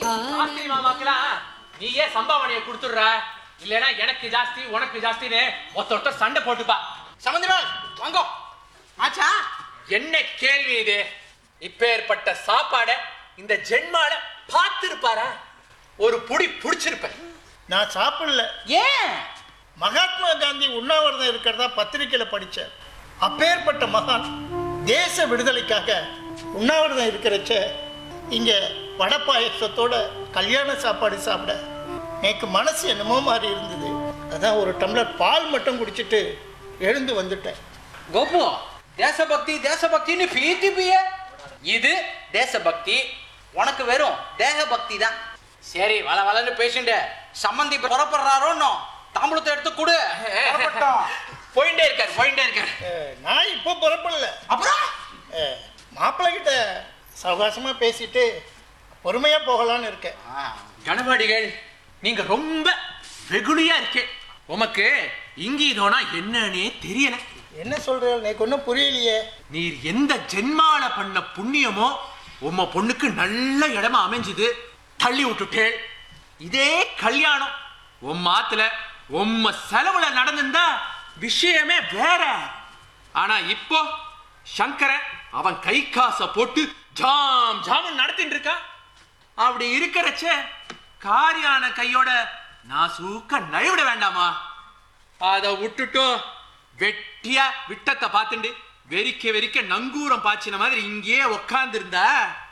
ஆஸ்திரி மாமாக்கெல்லாம் நீயே சம்பாவனையை கொடுத்துடுற இல்லைன்னா எனக்கு ஜாஸ்தி உனக்கு ஜாஸ்தின்னு ஒருத்த ஒருத்தர் சண்டை போட்டுப்பா சம்பந்திரால் வாங்கோ ஆச்சா என்ன கேள்வி இது இப்பேற்பட்ட சாப்பாடை இந்த ஜென்மால பார்த்திருப்பாரா ஒரு புடி புடிச்சிருப்பேன் நான் சாப்பிடல ஏன் மகாத்மா காந்தி உண்ணாவிரதம் இருக்கிறதா பத்திரிக்கையில் படித்தேன் அப்பேற்பட்ட மகான் தேச விடுதலைக்காக உண்ணாவிரதம் இருக்கிறச்ச இங்கே வடை பாயசத்தோட கல்யாண சாப்பாடு சாப்பிட எனக்கு மனசு என்னமோ மாதிரி இருந்தது அதான் ஒரு டம்ளர் பால் மட்டும் குடிச்சிட்டு எழுந்து வந்துட்டேன் கோபு தேசபக்தி தேசபக்தின்னு பீத்தி பிய இது தேசபக்தி உனக்கு வெறும் தேக பக்தி தான் சரி வள வளன்னு பேசிட்டு சம்மந்தி புறப்படுறாரோன்னோ தாம்பூலத்தை எடுத்து கொடு புறப்பட்டோம். போயிட்டே இருக்காரு போயிட்டே இருக்காரு அஹ், நான் இப்போ புறப்படல அப்புறம் அஹ், மாப்பிள்ளை கிட்ட சவகாசமாக பேசிட்டு பொறுமையாக போகலான்னு இருக்கேன் ஆ, கணபாடிகள் நீங்க ரொம்ப வெகுளியா இருக்கே உமக்கு இங்கீதோனா என்னன்னே தெரியல என்ன சொல்கிறேன் எனக்கு ஒன்றும் புரியலையே நீர் எந்த ஜென்மால பண்ண புண்ணியமோ உம்ம பொண்ணுக்கு நல்ல இடமா அமைஞ்சுது தள்ளி விட்டுட்டேள் இதே கல்யாணம் உம்ம ஆத்துல உம்ம செலவுல நடந்திருந்தா விஷயமே வேற ஆனா இப்போ சங்கரன் அவன் கை காசை போட்டு ஜாம் ஜாம் நடத்திட்டு இருக்கான் அப்படி இருக்கிறச்ச காரியான கையோட நான் சூக்க நழுவிட வேண்டாமா அதை விட்டுட்டு வெட்டியா விட்டத்தை பார்த்துண்டு வெறிக்க வெறிக்க நங்கூரம் பாய்ச்சின மாதிரி இங்கேயே உக்காந்துருந்தா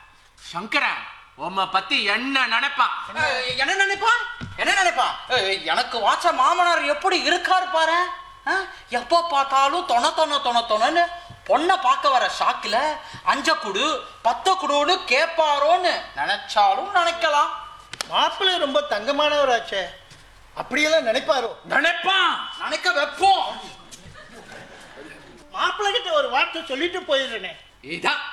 சங்கரன் உம்மை பத்தி என்ன நினைப்பான் ஏய், என்ன நினைப்பா என்ன நினைப்பா ஏய், எனக்கு வாச்ச மாமனார் எப்படி இருக்காரு பாரு ஆ, எப்போ பார்த்தாலும் தொண தொண தொண தொணன்னு பொண்ணை பார்க்க வர ஷாக்கில் அஞ்ச குடு பத்த குடுன்னு கேட்பாரோன்னு நினைச்சாலும் நினைக்கலாம் மாப்பிள்ளை ரொம்ப தங்கமானவராச்சே அப்படியெல்லாம் நினைப்பாரோ நினைப்பான் நினைக்க வைப்போம் மாப்பிள்ளை கிட்ட ஒரு வார்த்தை சொல்லிட்டு போயிடுறேனே இதான்